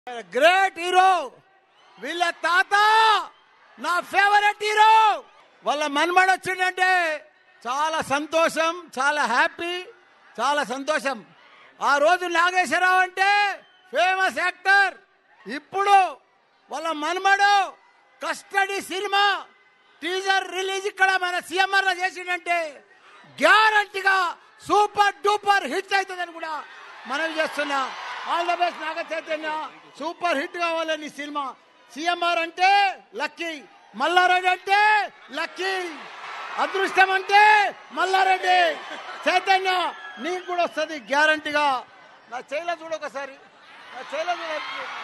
great hero వీళ్ళ తాత నా ఫేవరెట్ హీరో వాళ్ళ మన్మడు వచ్చిందంటే చాలా సంతోషం చాలా హ్యాపీ చాలా సంతోషం ఆ రోజు నాగేశ్వరరావు అంటే ఫేమస్ యాక్టర్ ఇప్పుడు వాళ్ళ మన్మడు కస్టడీ సినిమా టీజర్ రిలీజ్ ఇక్కడ మన సిఎంఆర్ లో చేసిండంటే గ్యారంటీగా సూపర్ డూపర్ హిట్ అవుతుందని కూడా మనం చేస్తున్నా all the best Naga Chaitanya super hit కావాలని ఈ సినిమా సిఎంఆర్ అంటే లక్కీ మల్లారెడ్డి అంటే లక్కీ అదృష్టం అంటే మల్లారెడ్డి చైతన్య నీకు కూడా వస్తుంది గ్యారంటీగా నా చైల చూడు ఒకసారి నా చైల చూడ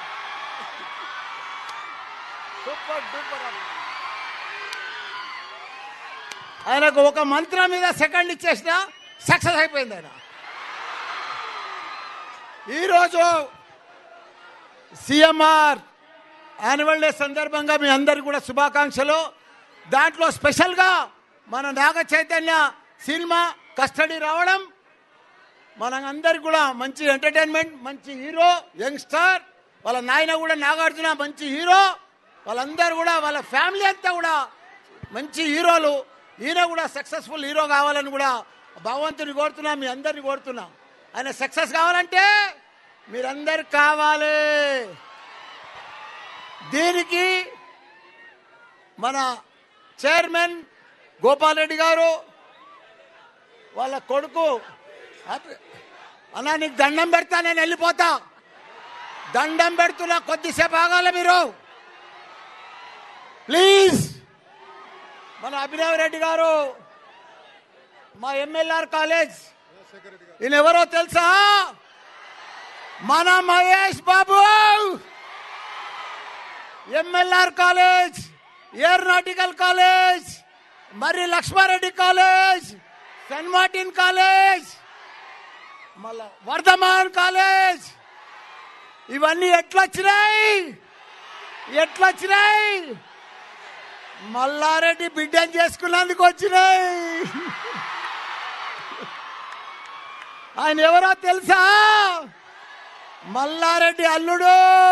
సూపర్ డూపర్ ఆయనకు ఒక మంత్రం మీద సెకండ్ ఇచ్చేసిన సక్సెస్ అయిపోయింది ఆయన ఈరోజు సిఎంఆర్ యాన్యువల్ డే సందర్భంగా మీ అందరికి కూడా శుభాకాంక్షలు దాంట్లో స్పెషల్గా మన నాగ చైతన్య సినిమా కస్టడీ రావడం మనందరికి కూడా మంచి ఎంటర్టైన్మెంట్ మంచి హీరో యంగ్స్టర్ వాళ్ళ నాయన కూడా నాగార్జున మంచి హీరో వాళ్ళందరూ కూడా వాళ్ళ ఫ్యామిలీ అంతా కూడా మంచి హీరోలు ఈయన కూడా సక్సెస్ఫుల్ హీరో కావాలని కూడా భగవంతుని కోరుతున్నా మీ అందరిని కోరుతున్నా ఆయన సక్సెస్ కావాలంటే మీరందరు కావాలి దీనికి మన చైర్మన్ గోపాల్ రెడ్డి గారు వాళ్ళ కొడుకు హ్యాపీ- అన్నా నీకు దండం పెడతా నేను వెళ్ళిపోతా దండం పెడుతున్నా కొద్దిసేపు ఆగాలి మీరు ప్లీజ్ మన అభినవ్ రెడ్డి గారు మా ఎంఎల్ఆర్ కాలేజ్ ఈయన ఎవరో తెలుసా మన Mahesh Babu MLR college aeronautical college మరి Lakshmareddy college saint Martin college మళ్ళా వర్ధమాన్ కాలేజ్ ఇవన్నీ ఎట్లా వచ్చినాయి ఎట్లా వచ్చినాయి మల్లారెడ్డి బిడ్డను చేసుకున్నందుకు వచ్చినాయి ఆయన ఎవరో తెలుసా మల్లారెడ్డి అల్లుడు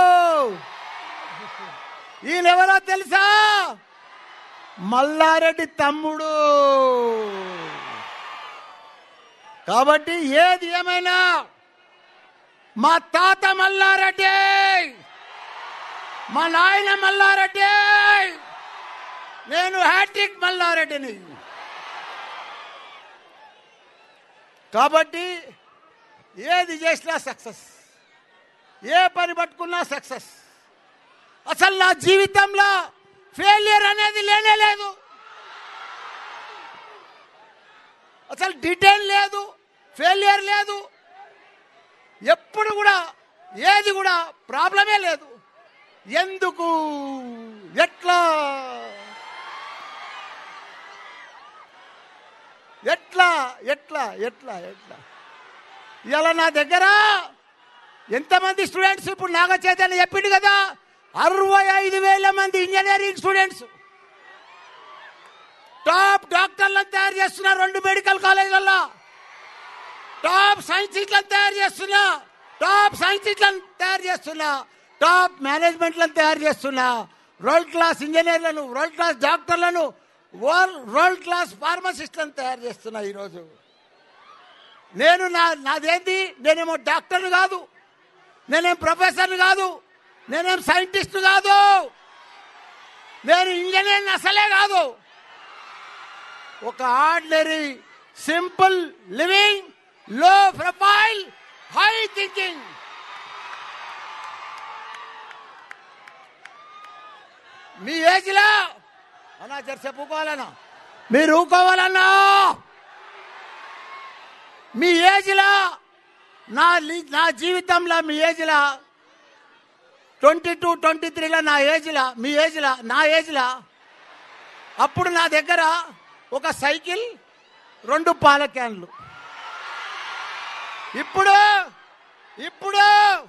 ఈయన ఎవరో తెలుసా మల్లారెడ్డి తమ్ముడు కాబట్టి ఏది ఏమైనా మా తాత మల్లారెడ్డి మా నాయన మల్లారెడ్డి నేను హ్యాట్రిక్ మల్లారెడ్డిని కాబట్టి ఏది చేసినా సక్సెస్ ఏ పని పట్టుకున్నా సక్సెస్ అసలు నా జీవితంలో ఫెయిలియర్ అనేది లేనే లేదు అసలు డిటైన్ లేదు ఫెయిలియర్ లేదు ఎప్పుడు కూడా ఏది కూడా ప్రాబ్లమే లేదు ఎందుకు ఎట్లా ఎట్లా ఎట్లా ఎట్లా ఎట్లా ఇలా నా దగ్గర ఎంతమంది స్టూడెంట్స్ ఇప్పుడు నాగ చైతన్య చెప్పిండు కదా అరవై ఐదు వేల మంది ఇంజనీరింగ్ స్టూడెంట్స్ టాప్ డాక్టర్లను తయారు చేస్తున్నా రెండు మెడికల్ కాలేజీలలో టాప్ సైంటిస్టులను తయారు చేస్తున్నా టాప్ సైంటిస్టులను తయారు చేస్తున్నా టాప్ మేనేజ్మెంట్లను తయారు చేస్తున్నా వరల్డ్ క్లాస్ ఇంజనీర్లను వరల్డ్ క్లాస్ డాక్టర్లను వరల్డ్ వరల్డ్ క్లాస్ ఫార్మసిస్టులను తయారు చేస్తున్నా ఈరోజు నేను నా నాదేంటి నేనేమో డాక్టర్ని కాదు నేనేం ప్రొఫెసర్ని కాదు నేనేం సైంటిస్ట్ కాదు నేను ఇంజనీర్ అసలే కాదు ఒక ordinary simple living low profile high thinking మీ ఏజ్ లో అన్నా జర చెప్పుకోవాలన్నా మీరు ఊకోవాలన్నా మీ ఏజ్ లో నా లి- నా జీవితంలో మీ ఏజ్ లో ట్వంటీ టూ ట్వంటీ త్రీలో నా ఏజ్లో మీ ఏజ్లో నా ఏజ్లో అప్పుడు నా దగ్గర ఒక సైకిల్ రెండు పాల క్యాన్లు ఇప్పుడు ఇప్పుడు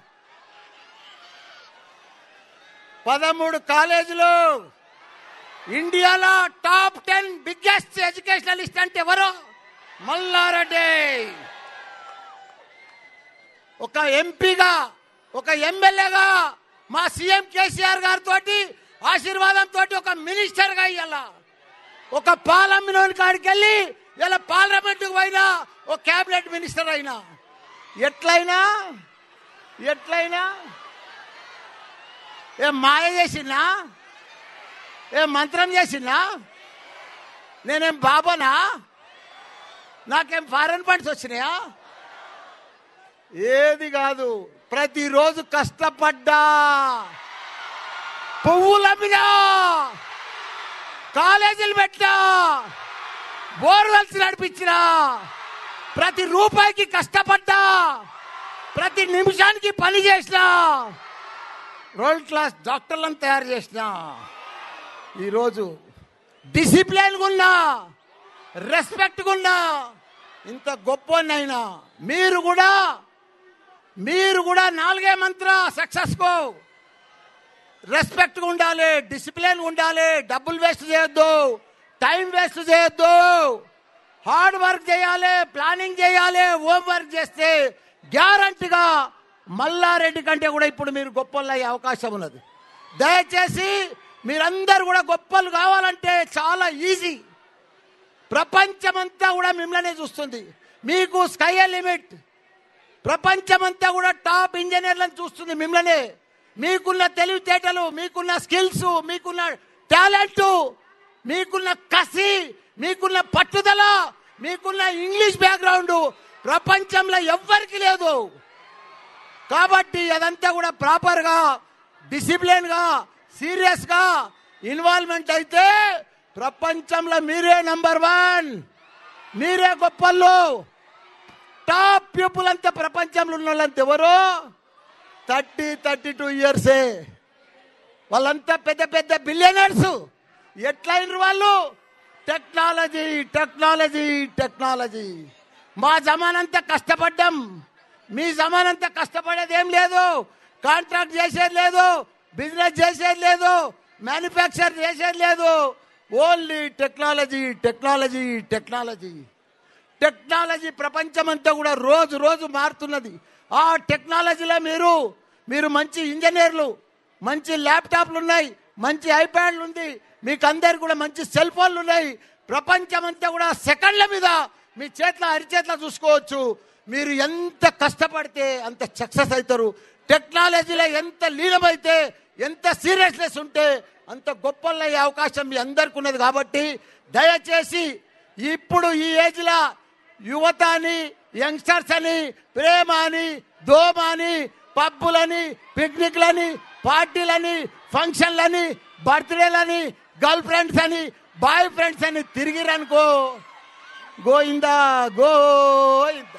పదమూడు కాలేజీలు ఇండియాలో టాప్ టెన్ బిగ్గెస్ట్ ఎడ్యుకేషనలిస్ట్ అంటే ఎవరు మల్లారెడ్డి ఒక ఎంపీగా ఒక ఎమ్మెల్యేగా మా సీఎం కేసీఆర్ గారితో ఆశీర్వాదంతో ఒక మినిస్టర్ గా ఇయ్యాల ఒక పాలమ్మినోని కాడికి వెళ్ళి ఇలా పార్లమెంటుకు పోయినా ఒక కేబినెట్ మినిస్టర్ అయినా ఎట్లయినా ఎట్లయినా ఏం మాయ చేసినా ఏం మంత్రం చేసినా నేనేం బాబానా నాకేం ఫారెన్ ఫండ్స్ వచ్చినాయా ఏది కాదు ప్రతిరోజు కష్టపడ్డా పువ్వులు అమ్మినా కాలేజీలు పెట్టా బోర్వెల్స్ నడిపించినా ప్రతి రూపాయికి కష్టపడ్డా ప్రతి నిమిషానికి పని చేసిన వరల్డ్ క్లాస్ డాక్టర్లను తయారు చేసిన ఈరోజు డిసిప్లిన్ ఉన్నా రెస్పెక్ట్ ఉన్నా ఇంత గొప్పనైనా మీరు కూడా మీరు కూడా నాలుగే మంత్ర సక్సెస్ కో రెస్పెక్ట్ ఉండాలి డిసిప్లిన్ ఉండాలి డబ్బులు వేస్ట్ చేయొద్దు టైం వేస్ట్ చేయొద్దు హార్డ్ వర్క్ చేయాలి ప్లానింగ్ చేయాలి హోమ్ వర్క్ చేస్తే గ్యారంటీగా మల్లారెడ్డి కంటే కూడా ఇప్పుడు మీరు గొప్పలు అయ్యే అవకాశం ఉన్నది దయచేసి మీరందరూ కూడా గొప్పలు కావాలంటే చాలా ఈజీ ప్రపంచమంతా కూడా మిమ్మల్నే చూస్తుంది మీకు స్కై లిమిట్ ప్రపంచమంతా కూడా టాప్ ఇంజనీర్లను చూస్తుంది మిమ్మల్నే మీకున్న తెలివితేటలు మీకున్న స్కిల్స్ మీకున్న టాలెంట్ మీకున్న కసి మీకున్న పట్టుదల మీకున్న ఇంగ్లీష్ బ్యాక్గ్రౌండ్ ప్రపంచంలో ఎవ్వరికి లేదు కాబట్టి అదంతా కూడా ప్రాపర్గా డిసిప్లిన్గా సీరియస్గా ఇన్వాల్వ్మెంట్ అయితే ప్రపంచంలో మీరే నంబర్ వన్ మీరే గొప్పళ్ళు టాప్ పీపుల్ అంతా ప్రపంచంలో ఉన్న వాళ్ళంతా ఎవరు థర్టీ థర్టీ టూ ఇయర్సే వాళ్ళంతా పెద్ద పెద్ద బిలియనర్స్ ఎట్లయినరు వాళ్ళు టెక్నాలజీ టెక్నాలజీ టెక్నాలజీ మా జమానంతా కష్టపడ్డాం మీ జమానంతా కష్టపడేది ఏం లేదు కాంట్రాక్ట్ చేసేది లేదు బిజినెస్ చేసేది లేదు మ్యానుఫ్యాక్చర్ చేసేది లేదు only technology technology technology technology ప్రపంచమంతా కూడా రోజు రోజు మారుతున్నది ఆ టెక్నాలజీలో మీరు మీరు మంచి ఇంజనీర్లు మంచి ల్యాప్టాప్లు ఉన్నాయి మంచి ఐప్యాడ్లు ఉంది మీకు అందరు కూడా మంచి సెల్ ఫోన్లు ఉన్నాయి ప్రపంచమంతా కూడా సెకండ్ల మీద మీ చేతిలో అరిచేతిలో చూసుకోవచ్చు మీరు ఎంత కష్టపడితే అంత సక్సెస్ అవుతారు టెక్నాలజీలో ఎంత లీనమైతే ఎంత సీరియస్నెస్ ఉంటే అంత గొప్పలు అయ్యే అవకాశం మీ అందరికి ఉన్నది కాబట్టి దయచేసి ఇప్పుడు ఈ ఏజ్లో యువత అని యంగ్స్టర్స్ అని ప్రేమ అని దోమ అని పబ్బులని పిక్నిక్లని పార్టీలని ఫంక్షన్లని బర్త్డేలని గర్ల్ ఫ్రెండ్స్ అని బాయ్ ఫ్రెండ్స్ అని తిరిగిరనుకో గోయిందా గోయిందా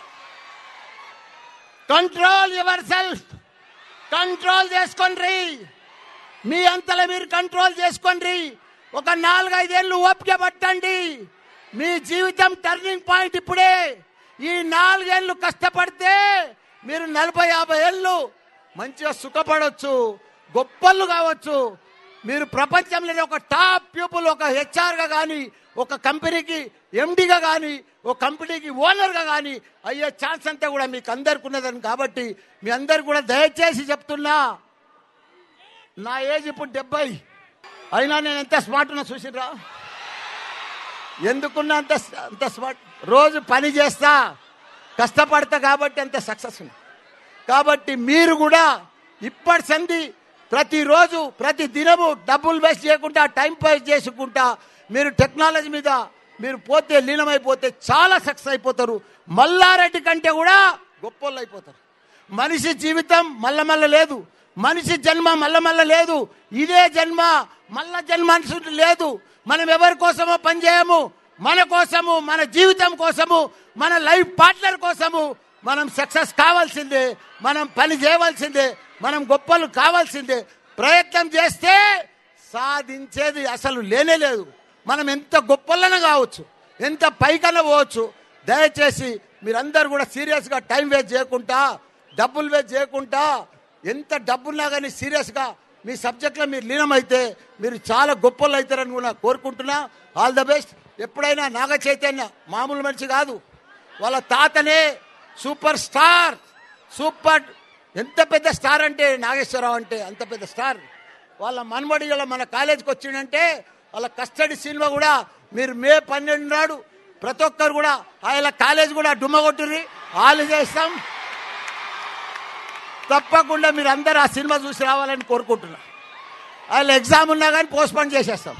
కంట్రోల్ యువర్ సెల్ఫ్ కంట్రోల్ చేసుకోండి మీ అంతలో మీరు కంట్రోల్ చేసుకోండి ఒక నాలుగైదేళ్ళు ఓపిక పట్టండి మీ జీవితం టర్నింగ్ పాయింట్ ఇప్పుడే ఈ నాలుగేళ్ళు కష్టపడితే మీరు నలభై యాభై ఏళ్ళు మంచిగా సుఖపడవచ్చు గొప్పలు కావచ్చు మీరు ప్రపంచంలోనే ఒక టాప్ పీపుల్ ఒక హెచ్ఆర్గా కానీ ఒక కంపెనీకి ఎండిగా కానీ ఒక కంపెనీకి ఓనర్గా కానీ అయ్యే ఛాన్స్ అంతా కూడా మీకు అందరికి ఉన్నదని కాబట్టి మీ అందరు కూడా దయచేసి చెప్తున్నా నా ఏజ్ ఇప్పుడు డెబ్బై అయినా నేను ఎంత స్మార్ట్ ఉన్నా చూసిరా ఎందుకున్నా అంత అంత స్మార్ట్ రోజు పని చేస్తా కష్టపడతా కాబట్టి అంత సక్సెస్ ఉంది కాబట్టి మీరు కూడా ఇప్పటి సంధి ప్రతిరోజు ప్రతి దినము డబ్బులు వేస్ట్ చేయకుండా టైం పాస్ చేసుకుంటా మీరు టెక్నాలజీ మీద మీరు పోతే లీనమైపోతే చాలా సక్సెస్ అయిపోతారు మల్లారెడ్డి కంటే కూడా గొప్పోళ్ళు అయిపోతారు మనిషి జీవితం మల్ల మల్ల లేదు మనిషి జన్మ మల్ల మల్ల లేదు ఇదే జన్మ మల్ల జన్మ అనుకుంటూ లేదు మనం ఎవరి కోసమో పనిచేయము మన కోసము మన జీవితం కోసము మన లైఫ్ పార్ట్నర్ కోసము మనం సక్సెస్ కావాల్సిందే మనం పని చేయవలసిందే మనం గొప్పలు కావాల్సిందే ప్రయత్నం చేస్తే సాధించేది అసలు లేనే లేదు మనం ఎంత గొప్పలన కావచ్చు ఎంత పైకన పోవచ్చు దయచేసి మీరందరూ కూడా సీరియస్గా టైం వేస్ట్ చేయకుండా డబ్బులు వేస్ట్ చేయకుండా ఎంత డబ్బున్నా కానీ సీరియస్గా మీ సబ్జెక్ట్లో మీరు లీనమైతే మీరు చాలా గొప్పలు అవుతారని కూడా కోరుకుంటున్నా ఆల్ ద బెస్ట్ ఎప్పుడైనా నాగ చైతన్య మామూలు మనిషి కాదు వాళ్ళ తాతనే సూపర్ స్టార్ సూపర్ ఎంత పెద్ద స్టార్ అంటే నాగేశ్వరరావు అంటే అంత పెద్ద స్టార్ వాళ్ళ మనమడి ఇలా మన కాలేజీకి వచ్చిండంటే వాళ్ళ కస్టడీ సినిమా కూడా మీరు మే పన్నెండు నాడు ప్రతి ఒక్కరు కూడా ఆయన కాలేజ్ కూడా డుమ్మ కొట్టుర్రి వాళ్ళు చేస్తాం తప్పకుండా మీరు అందరు ఆ సినిమా చూసి రావాలని కోరుకుంటున్నా వాళ్ళ ఎగ్జామ్ ఉన్నా కానీ పోస్ట్పోన్ చేసేస్తాం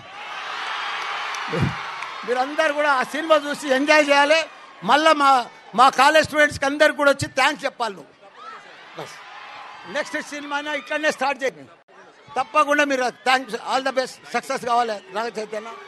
మీరందరూ కూడా ఆ సినిమా చూసి ఎంజాయ్ చేయాలి మళ్ళీ మా మా కాలేజ్ స్టూడెంట్స్కి అందరికి కూడా వచ్చి థ్యాంక్స్ చెప్పాలి నువ్వు బస్ నెక్స్ట్ సినిమానా ఇట్లనే స్టార్ట్ చేయండి తప్పకుండా మీరు thanks all the best success కావాలి నాగ చైతన్య